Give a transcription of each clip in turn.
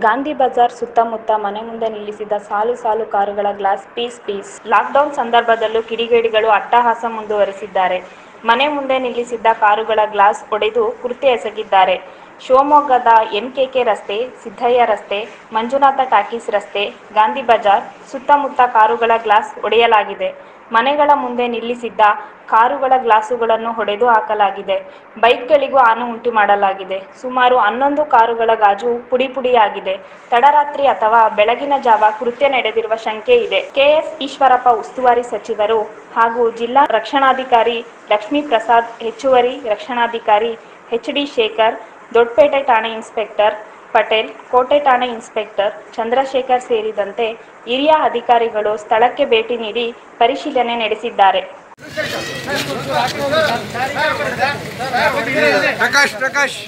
ಗಾಂಧಿ ಬಜಾರ್ ಸುತ್ತಮುತ್ತ ಮನೆ ಮುಂದೆ ನಿಲ್ಲಿಸಿದ್ದ ಸಾಲು ಸಾಲು ಕಾರುಗಳ ಗ್ಲಾಸ್ ಪೀಸ್ ಪೀಸ್ ಲಾಕ್ಡೌನ್ ಸಂದರ್ಭದಲ್ಲೂ ಕಿಡಿಗೇಡಿಗಳು ಅಟ್ಟಹಾಸ ಮುಂದುವರೆಸಿದ್ದಾರೆ ಮನೆ ಮುಂದೆ ನಿಲ್ಲಿಸಿದ್ದ ಕಾರುಗಳ ಗ್ಲಾಸ್ ಒಡೆದು ಕೃತ್ಯ ಎಸಗಿದ್ದಾರೆ ಶಿವಮೊಗ್ಗದ ಎನ್ಕೆಕೆ ರಸ್ತೆ ಸಿದ್ದಯ್ಯ ರಸ್ತೆ ಮಂಜುನಾಥ ಟಾಕೀಸ್ ರಸ್ತೆ ಗಾಂಧಿ ಬಜಾರ್ ಸುತ್ತಮುತ್ತ ಕಾರುಗಳ ಗ್ಲಾಸ್ ಒಡೆಯಲಾಗಿದೆ ಮನೆಗಳ ಮುಂದೆ ನಿಲ್ಲಿಸಿದ್ದ ಕಾರುಗಳ ಗ್ಲಾಸುಗಳನ್ನು ಹೊಡೆದು ಹಾಕಲಾಗಿದೆ ಬೈಕ್ಗಳಿಗೂ ಹಾನಿ ಉಂಟು ಮಾಡಲಾಗಿದೆ ಸುಮಾರು ಹನ್ನೊಂದು ಕಾರುಗಳ ಗಾಜು ಪುಡಿ ಪುಡಿಯಾಗಿದೆ ತಡರಾತ್ರಿ ಅಥವಾ ಬೆಳಗಿನ ಜಾವ ಕೃತ್ಯ ನಡೆದಿರುವ ಶಂಕೆ ಇದೆ ಕೆಎಸ್ ಈಶ್ವರಪ್ಪ ಉಸ್ತುವಾರಿ ಸಚಿವರು ಹಾಗೂ ಜಿಲ್ಲಾ ರಕ್ಷಣಾಧಿಕಾರಿ ಲಕ್ಷ್ಮೀ ಪ್ರಸಾದ್ ಹೆಚ್ಚುವರಿ ರಕ್ಷಣಾಧಿಕಾರಿ ಎಚ್ ಡಿ ಶೇಖರ್ ದೊಡ್ಡಪೇಟೆ ಠಾಣೆ ಇನ್ಸ್ಪೆಕ್ಟರ್ ಪಟೇಲ್ ಕೋಟೆ ಠಾಣೆ ಇನ್ಸ್ಪೆಕ್ಟರ್ ಚಂದ್ರಶೇಖರ್ ಸೇರಿದಂತೆ ಹಿರಿಯ ಅಧಿಕಾರಿಗಳು ಸ್ಥಳಕ್ಕೆ ಭೇಟಿ ನೀಡಿ ಪರಿಶೀಲನೆ ನಡೆಸಿದ್ದಾರೆ ಪ್ರಕಾಶ್ ಪ್ರಕಾಶ್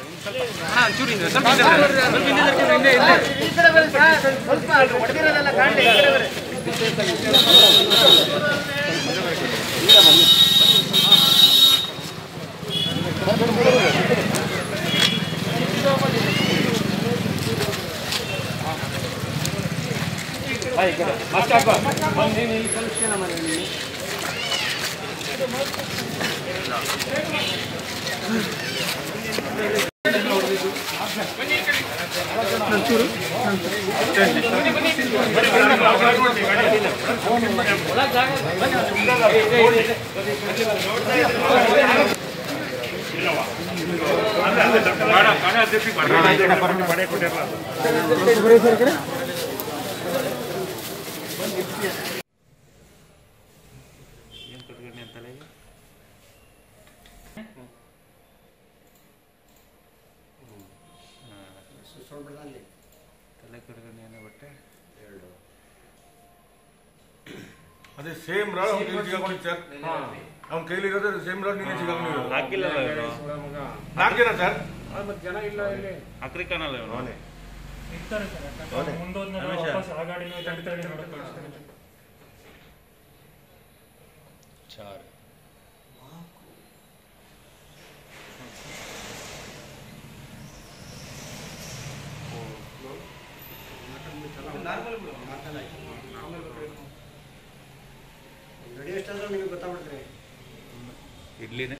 ಏನು ಕಟ್ಕೊಂಡಿ ಅಂತ ತಲೆಗೆ ತಲೆ ಕಟ್ಕೊಂಡಿ ಏನೋ ಬಟ್ಟೆ ಅದೇ ಸೇಮ್ ರಾಡ್ ಅವ್ನ ಕೈಲಿ ಸಿಗಾಕೊಂಡಿತ್ತು ಸರ್ ಅವ್ನ ಕೈಲಿ ಇರೋದು ಸೇಮ್ ರಾಡ್ ನೀನೆ ಸಿಗಾಕೊಂಡಿರೋದು ಹಾಕಿಲ್ಲಲ್ಲ ಇವನು ನಾಲ್ಕು ಜನ ಸರ್ ಅಕ್ರಿಕಾನಲ್ಲ ಇವನು ಇರ್ತಾರೆ ಸರ್ ಯಾಕಂದ್ರೆ ಮುಂದೋದ್ಮೇಲೆ ರಮೇಶ. ವಾಪಸ್ ಆ ಗಾಡಿನೂ ತಡಿ ತಡಿ ನೋಡಕ್ಕೆ ಅಷ್ಟೇ. ಇಡ್ಲಿನೇ